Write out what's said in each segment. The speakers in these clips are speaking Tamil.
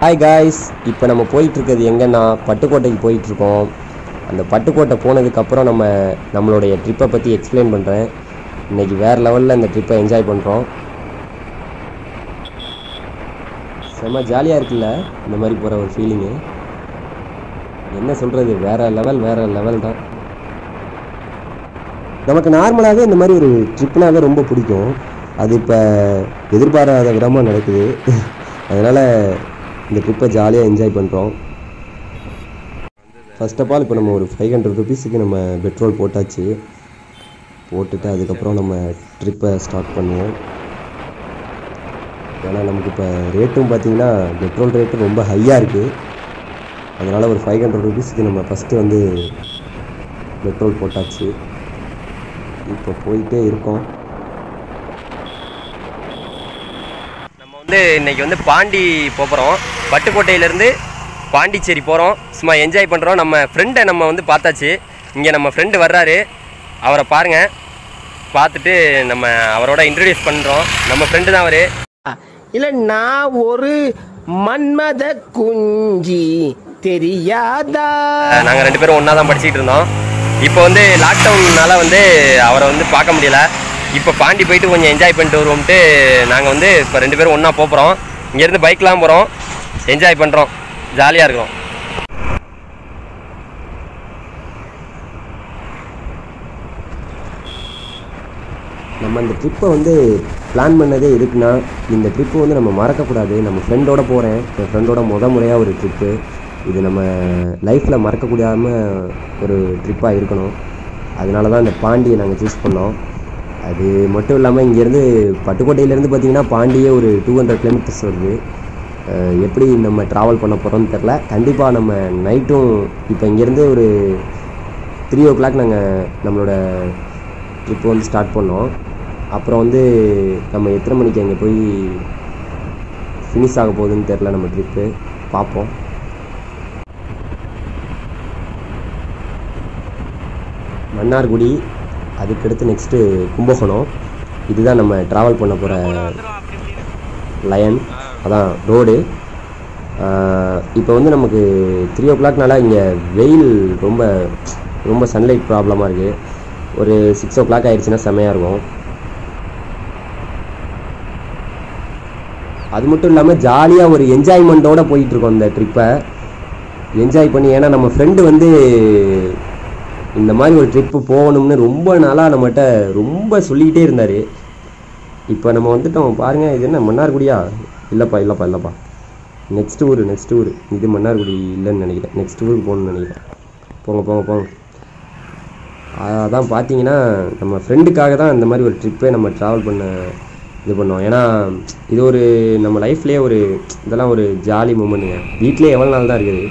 ஹாய் காய்ஸ் இப்போ நம்ம போயிட்டு இருக்கிறது எங்கன்னா பட்டுக்கோட்டைக்கு போயிட்டு இருக்கோம் அந்த பட்டுக்கோட்டை போனதுக்கப்புறம் நம்ம நம்மளுடைய ட்ரிப்பை பற்றி எக்ஸ்பிளைன் பண்ணுறேன் இன்னைக்கு வேறு லெவலில் இந்த ட்ரிப்பை என்ஜாய் பண்ணுறோம் செம்ம ஜாலியாக இருக்குல்ல இந்த மாதிரி போகிற ஒரு ஃபீலிங்கு என்ன சொல்கிறது வேறு லெவல் வேறு லெவல் தான் நமக்கு நார்மலாகவே இந்த மாதிரி ஒரு ட்ரிப்னாவே ரொம்ப பிடிக்கும் அது இப்போ எதிர்பாராத விதமாக நடக்குது அதனால் இந்த ட்ரிப்பை ஜாலியாக என்ஜாய் பண்ணுறோம் ஃபர்ஸ்ட் ஆஃப் ஆல் இப்போ நம்ம ஒரு ஃபைவ் ஹண்ட்ரட் ருபீஸுக்கு நம்ம பெட்ரோல் போட்டாச்சு போட்டுட்டு அதுக்கப்புறம் நம்ம ட்ரிப்பை ஸ்டார்ட் பண்ணுவோம் ஏன்னா நமக்கு இப்போ ரேட்டும் பார்த்தீங்கன்னா பெட்ரோல் ரேட்டு ரொம்ப ஹையாக இருக்குது அதனால் ஒரு ஃபைவ் ஹண்ட்ரட் ருபீஸுக்கு நம்ம ஃபஸ்ட்டு வந்து பெட்ரோல் போட்டாச்சு இப்போ போயிட்டே இருக்கோம் நம்ம வந்து இன்னைக்கு வந்து பாண்டி போகிறோம் பட்டுக்கோட்டையிலேருந்து பாண்டிச்சேரி போகிறோம் சும்மா என்ஜாய் பண்ணுறோம் நம்ம ஃப்ரெண்டை நம்ம வந்து பார்த்தாச்சு இங்கே நம்ம ஃப்ரெண்டு வர்றாரு அவரை பாருங்க பார்த்துட்டு நம்ம அவரோட இன்ட்ரடியூஸ் பண்ணுறோம் நம்ம ஃப்ரெண்டு தான் அவர் இல்ல நான் ஒரு மன்மத குஞ்சி தெரியாதா நாங்கள் ரெண்டு பேரும் ஒன்றா தான் படிச்சுட்டு இருந்தோம் இப்போ வந்து லாக்டவுன்னால வந்து அவரை வந்து பார்க்க முடியல இப்போ பாண்டி போயிட்டு கொஞ்சம் என்ஜாய் பண்ணிட்டு வருவோம்ட்டு நாங்கள் வந்து இப்போ ரெண்டு பேரும் ஒன்றா போகிறோம் இங்கேருந்து பைக்லாம் போகிறோம் என்ஜாய் பண்ணுறோம் ஜாலியாக இருக்கிறோம் நம்ம இந்த ட்ரிப்பை வந்து பிளான் பண்ணதே எதுக்குன்னா இந்த ட்ரிப்பு வந்து நம்ம மறக்கக்கூடாது நம்ம ஃப்ரெண்டோட போகிறேன் என் ஃப்ரெண்டோட முத முறையாக ஒரு ட்ரிப்பு இது நம்ம லைஃப்பில் மறக்கக்கூடாம ஒரு ட்ரிப்பாக இருக்கணும் அதனால தான் இந்த பாண்டியை நாங்கள் சூஸ் பண்ணோம் அது மட்டும் இல்லாமல் இங்கேருந்து பட்டுக்கோட்டையிலேருந்து பார்த்தீங்கன்னா பாண்டியே ஒரு டூ ஹண்ட்ரட் கிலோமீட்டர்ஸ் வருது அஹ் எப்படி நம்ம ட்ராவல் பண்ண போகிறோம்னு தெரில கண்டிப்பாக நம்ம நைட்டும் இப்போ இங்கேருந்து ஒரு த்ரீ ஓ கிளாக் நாங்கள் நம்மளோட ட்ரிப்பு வந்து ஸ்டார்ட் பண்ணோம் அப்புறம் வந்து நம்ம எத்தனை மணிக்கு அங்கே போய் ஃபினிஷ் ஆக போகுதுன்னு தெரில நம்ம ட்ரிப்பு பார்ப்போம் மன்னார்குடி அதுக்கடுத்து நெக்ஸ்ட்டு கும்பகோணம் இதுதான் நம்ம ட்ராவல் பண்ண போகிற லயன் அதான் ரோடு இப்போ வந்து நமக்கு த்ரீ ஓ கிளாக்னால இங்கே வெயில் ரொம்ப ரொம்ப சன்லைட் ப்ராப்ளமாக இருக்குது ஒரு சிக்ஸ் ஓ கிளாக் ஆயிடுச்சுன்னா செம்மையாக இருக்கும் அது மட்டும் இல்லாமல் ஜாலியாக ஒரு என்ஜாய்மெண்ட்டோட போயிட்டு இருக்கோம் இந்த ட்ரிப்பை என்ஜாய் பண்ணி ஏன்னா நம்ம ஃப்ரெண்டு வந்து இந்த மாதிரி ஒரு ட்ரிப்பு போகணும்னு ரொம்ப நாளாக நம்மகிட்ட ரொம்ப சொல்லிக்கிட்டே இருந்தார் இப்போ நம்ம வந்துட்டோம் பாருங்க இது என்ன மன்னார்குடியா இல்லைப்பா இல்லைப்பா இல்லைப்பா நெக்ஸ்ட் ஊர் நெக்ஸ்ட் ஊர் இது மன்னார்குடி இல்லைன்னு நினைக்கிறேன் நெக்ஸ்ட் ஊருக்கு போகணும்னு நினைக்கிறேன் போங்க போங்க போங்க அதான் பார்த்தீங்கன்னா நம்ம ஃப்ரெண்டுக்காக தான் இந்த மாதிரி ஒரு ட்ரிப்பே நம்ம ட்ராவல் பண்ண இது பண்ணோம் ஏன்னா இது ஒரு நம்ம லைஃப்லேயே ஒரு இதெல்லாம் ஒரு ஜாலி மூமெண்ட்டுங்க வீட்டிலே எவ்வளோ நாள் தான் இருக்குது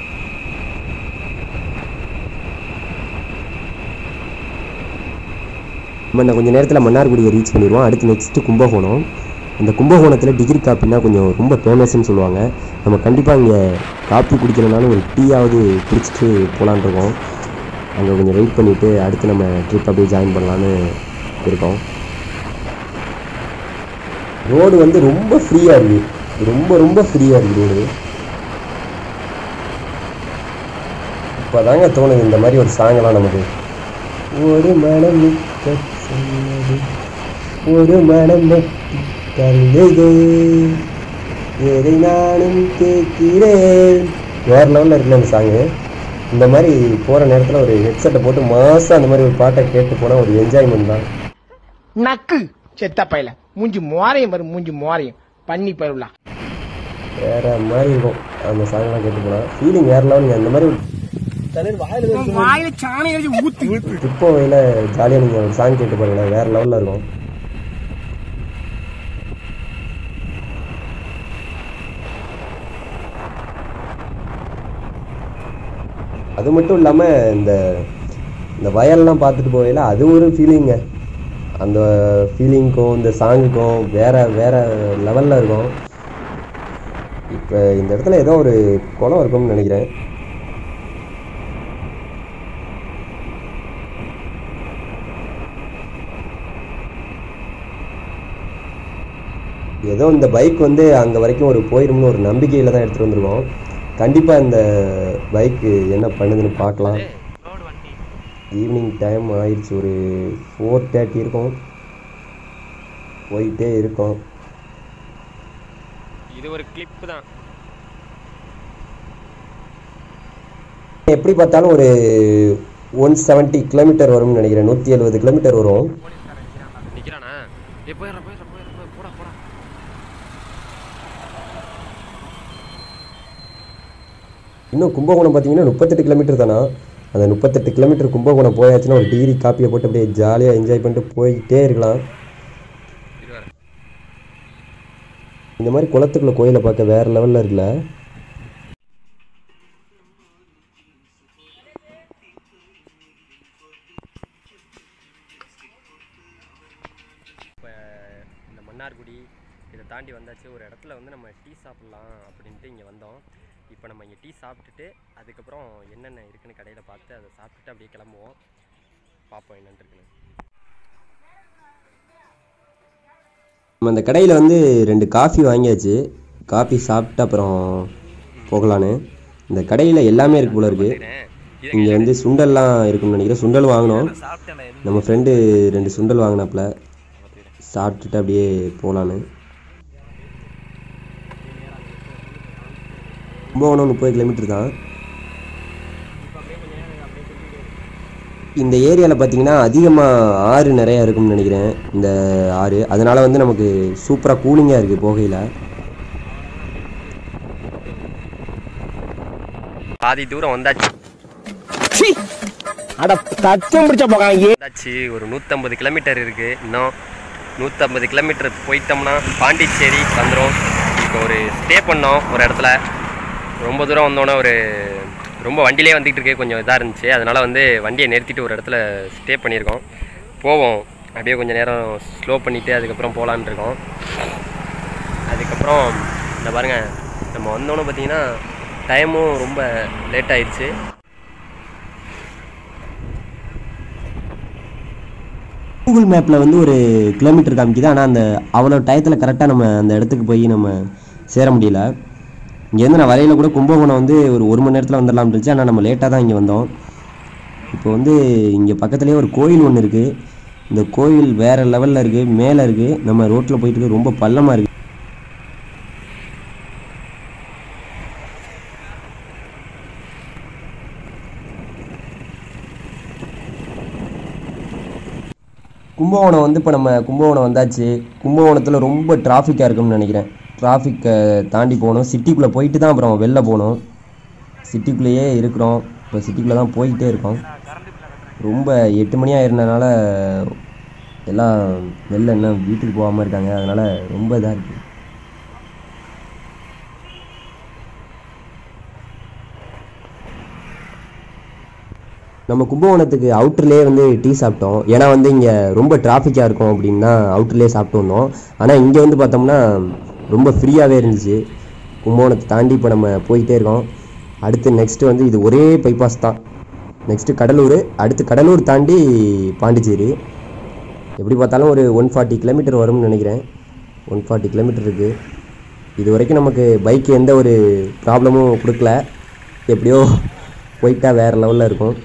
நம்ம இன்னும் கொஞ்சம் நேரத்தில் மன்னார்குடியை ரீச் பண்ணிடுவோம் அடுத்து நெக்ஸ்ட்டு கும்பகோணம் அந்த கும்பகோணத்தில் டிகிரி காப்பின்னா கொஞ்சம் ரொம்ப ஃபேமஸ்ன்னு சொல்லுவாங்க நம்ம கண்டிப்பாக இங்கே காப்பி குடிக்கணும்னாலும் ஒரு டீயாவது குடிச்சிட்டு போகலான் இருக்கோம் அங்கே கொஞ்சம் வெயிட் பண்ணிவிட்டு அடுத்து நம்ம ட்ரிப் அப்படியே ஜாயின் பண்ணலான்னு இருக்கோம் ரோடு வந்து ரொம்ப ஃப்ரீயாக இருக்குது ரொம்ப ரொம்ப ஃப்ரீயாக இருக்குது ரோடு இப்போ தாங்க தோணுது இந்த மாதிரி ஒரு சாங்கெல்லாம் நமக்கு ஒரு மனம் மிக்க சொன்னது ஒரு மனம் வெட்டி தந்தது எதை நானும் கேட்கிறேன் வேற லெவலில் இருக்குல்ல அந்த சாங்கு இந்த மாதிரி போகிற நேரத்தில் ஒரு ஹெட்செட்டை போட்டு மாதம் அந்த மாதிரி ஒரு பாட்டை கேட்டு போனால் ஒரு என்ஜாய்மெண்ட் தான் நக்கு செத்த பையல மூஞ்சி மோரையும் பாரு மூஞ்சி மோரையும் பண்ணி பருவலா வேற மாதிரி இருக்கும் அந்த சாங்லாம் கேட்டு போனால் ஃபீலிங் வேற லெவலுங்க அந்த மாதிரி வாயில சாணம் எழுதி ஊத்து ட்ரிப்போ வகையில் ஜாலியாக நீங்கள் ஒரு சாங் கேட்டு பாருங்களேன் வேற லெவலில் இருக்கும் அது மட்டும் இல்லாமல் இந்த இந்த வயல்லாம் பார்த்துட்டு போகையில் அது ஒரு ஃபீலிங்க அந்த ஃபீலிங்க்கும் இந்த சாங்குக்கும் வேற வேற லெவலில் இருக்கும் இப்போ இந்த இடத்துல ஏதோ ஒரு குளம் இருக்கும்னு நினைக்கிறேன் ஏதோ இந்த பைக் வந்து அங்கே வரைக்கும் ஒரு போயிரும்னு ஒரு நம்பிக்கையில் தான் எடுத்துகிட்டு வந்திருக்கோம் கண்டிப்பாக இந்த பைக்கு என்ன பண்ணுதுன்னு பார்க்கலாம் ஈவினிங் டைம் ஆயிடுச்சு ஒரு ஃபோர் தேர்ட்டி இருக்கும் போயிட்டே இருக்கோம் இது ஒரு கிளிப் தான் எப்படி பார்த்தாலும் ஒரு ஒன் செவன்ட்டி கிலோமீட்டர் வரும்னு நினைக்கிறேன் நூற்றி எழுபது கிலோமீட்டர் வரும் நிக்கிறானா ஏ போயிடுற போயிடுற போயிடுற போடா போடா இன்னும் கும்பகோணம் பார்த்தீங்கன்னா முப்பத்தெட்டு கிலோமீட்டர் தானா அந்த முப்பத்தெட்டு கிலோமீட்டர் கும்பகோணம் போயாச்சுன்னா ஒரு டிகிரி காப்பியை போட்டு அப்படியே ஜாலியாக என்ஜாய் பண்ணிட்டு போயிட்டே இருக்கலாம் இது வர இந்த மாதிரி குளத்துக்குள்ள கோயிலை பார்க்க வேற லெவலில் இருக்குல்ல இப்போ இந்த மன்னார்குடி இதை தாண்டி வந்தாச்சு ஒரு இடத்துல வந்து நம்ம டீ சாப்பிட்லாம் அப்படின்ட்டு இங்கே வந்தோம் இப்போ நம்ம இங்கே டீ சாப்பிட்டுட்டு அதுக்கப்புறம் என்னென்ன இருக்குன்னு கடையில் பார்த்து அதை சாப்பிட்டுட்டு அப்படியே கிளம்புவோம் பார்ப்போம் என்னன்னு இருக்குன்னு நம்ம அந்த கடையில் வந்து ரெண்டு காஃபி வாங்கியாச்சு காஃபி சாப்பிட்டு அப்புறம் போகலான்னு இந்த கடையில் எல்லாமே இருக்கு போல இருக்கு இங்கே வந்து சுண்டல்லாம் இருக்குன்னு நினைக்கிறேன் சுண்டல் வாங்கினோம் நம்ம ஃப்ரெண்டு ரெண்டு சுண்டல் வாங்கினாப்புல சாப்பிட்டுட்டு அப்படியே போகலான்னு கும்பகோணம் முப்பது கிலோமீட்டர் தான் இந்த ஏரியாவில் பார்த்தீங்கன்னா அதிகமாக ஆறு நிறையா இருக்கும்னு நினைக்கிறேன் இந்த ஆறு அதனால் வந்து நமக்கு சூப்பராக கூலிங்காக இருக்குது போகையில் பாதி தூரம் வந்தாச்சு சீ! அட தச்சம் பிடிச்ச போகாங்க வந்தாச்சு ஒரு நூற்றம்பது கிலோமீட்டர் இருக்குது இன்னும் நூற்றம்பது கிலோமீட்டர் போயிட்டோம்னா பாண்டிச்சேரி வந்துடும் இப்போ ஒரு ஸ்டே பண்ணோம் ஒரு இடத்துல ரொம்ப தூரம் வந்தோன்னே ஒரு ரொம்ப வண்டியிலே வந்துக்கிட்டு இருக்கு கொஞ்சம் இதாக இருந்துச்சு அதனால் வந்து வண்டியை நிறுத்திட்டு ஒரு இடத்துல ஸ்டே பண்ணியிருக்கோம் போவோம் அப்படியே கொஞ்சம் நேரம் ஸ்லோ பண்ணிவிட்டு அதுக்கப்புறம் போகலான்னு இருக்கோம் அதுக்கப்புறம் இந்த பாருங்கள் நம்ம வந்தோன்னே பார்த்தீங்கன்னா டைமும் ரொம்ப லேட் ஆயிடுச்சு கூகுள் மேப்பில் வந்து ஒரு கிலோமீட்டர் காமிக்குது ஆனால் அந்த அவ்வளோ டயத்தில் கரெக்டாக நம்ம அந்த இடத்துக்கு போய் நம்ம சேர முடியல இங்கேருந்து நான் வரையில கூட கும்பகோணம் வந்து ஒரு ஒரு மணி நேரத்தில் வந்துடலாம் இருந்துச்சு ஆனால் நம்ம லேட்டாக தான் இங்கே வந்தோம் இப்போ வந்து இங்கே பக்கத்துலேயே ஒரு கோயில் ஒன்று இருக்குது இந்த கோயில் வேறு லெவலில் இருக்குது மேலே இருக்குது நம்ம ரோட்டில் போயிட்டு இருக்கு, ரொம்ப பள்ளமாக இருக்குது கும்பகோணம் வந்து இப்போ நம்ம கும்பகோணம் வந்தாச்சு கும்பகோணத்தில் ரொம்ப டிராஃபிக்காக இருக்கும்னு நினைக்கிறேன் டிராஃபிக்கை தாண்டி போகணும் சிட்டிக்குள்ளே போயிட்டு தான் அப்புறம் வெளில போகணும் சிட்டிக்குள்ளேயே இருக்கிறோம் இப்போ சிட்டிக்குள்ளே தான் போய்கிட்டே இருக்கோம் ரொம்ப எட்டு மணி ஆயிருந்தனால எல்லாம் வெளில இன்னும் வீட்டுக்கு போகாமல் இருக்காங்க அதனால் ரொம்ப இதாக இருக்குது நம்ம கும்பகோணத்துக்கு அவுட்டர்லேயே வந்து டீ சாப்பிட்டோம் ஏன்னா வந்து இங்கே ரொம்ப டிராஃபிக்காக இருக்கும் அப்படின்னா அவுட்டர்லேயே சாப்பிட்டு வந்தோம் ஆனால் இங்கே வந்து பார்த்தோம்னா ரொம்ப ஃப்ரீயாகவே இருந்துச்சு கும்பகோணத்தை தாண்டி இப்போ நம்ம போயிட்டே இருக்கோம் அடுத்து நெக்ஸ்ட்டு வந்து இது ஒரே பைபாஸ் தான் நெக்ஸ்ட்டு கடலூர் அடுத்து கடலூர் தாண்டி பாண்டிச்சேரி எப்படி பார்த்தாலும் ஒரு ஒன் ஃபார்ட்டி கிலோமீட்டர் வரும்னு நினைக்கிறேன் ஒன் ஃபார்ட்டி கிலோமீட்டர் இருக்குது இது வரைக்கும் நமக்கு பைக் எந்த ஒரு ப்ராப்ளமும் கொடுக்கல எப்படியோ போயிட்டா வேறு லெவலில் இருக்கும்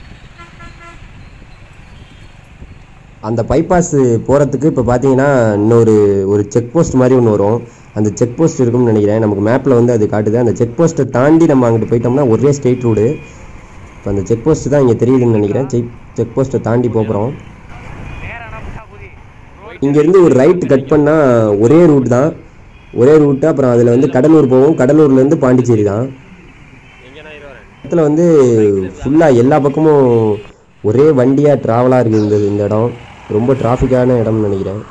அந்த பைபாஸ் போகிறதுக்கு இப்போ பார்த்தீங்கன்னா இன்னொரு ஒரு செக் போஸ்ட் மாதிரி ஒன்று வரும் அந்த செக் போஸ்ட் இருக்கும்னு நினைக்கிறேன் நமக்கு மேப்பில் வந்து அது காட்டுது அந்த செக் போஸ்ட்டை தாண்டி நம்ம அங்கிட்டு போயிட்டோம்னா ஒரே ஸ்ட்ரெயிட் ரோடு இப்போ அந்த செக் போஸ்ட் தான் இங்கே தெரியுதுன்னு நினைக்கிறேன் செக் செக் போஸ்ட்டை தாண்டி போகிறோம் இங்கேருந்து ஒரு ரைட் கட் பண்ணால் ஒரே ரூட் தான் ஒரே ரூட்டு அப்புறம் அதில் வந்து கடலூர் போவோம் கடலூர்லேருந்து பாண்டிச்சேரி தான் எங்கேண்ணா இது வரேன் இடத்துல வந்து ஃபுல்லாக எல்லா பக்கமும் ஒரே வண்டியாக ட்ராவலாக இருக்குது இந்த இந்த இடம் ரொம்ப டிராஃபிக்கான இடம்னு நினைக்கிறேன்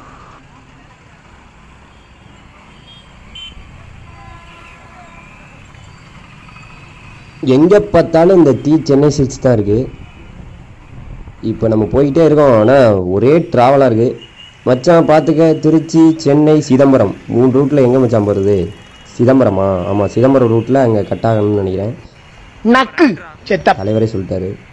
எங்கே பார்த்தாலும் இந்த டீ சென்னை சில்க்ஸ் தான் இருக்குது இப்போ நம்ம போய்கிட்டே இருக்கோம் ஆனால் ஒரே ட்ராவலாக இருக்குது மச்சான் பார்த்துக்க திருச்சி சென்னை சிதம்பரம் மூணு ரூட்டில் எங்கே மச்சான் போகிறது சிதம்பரமா ஆமாம் சிதம்பரம் ரூட்டில் அங்கே கட் ஆகணும்னு நினைக்கிறேன் நக்கு செத்த தலைவரே சொல்லிட்டாரு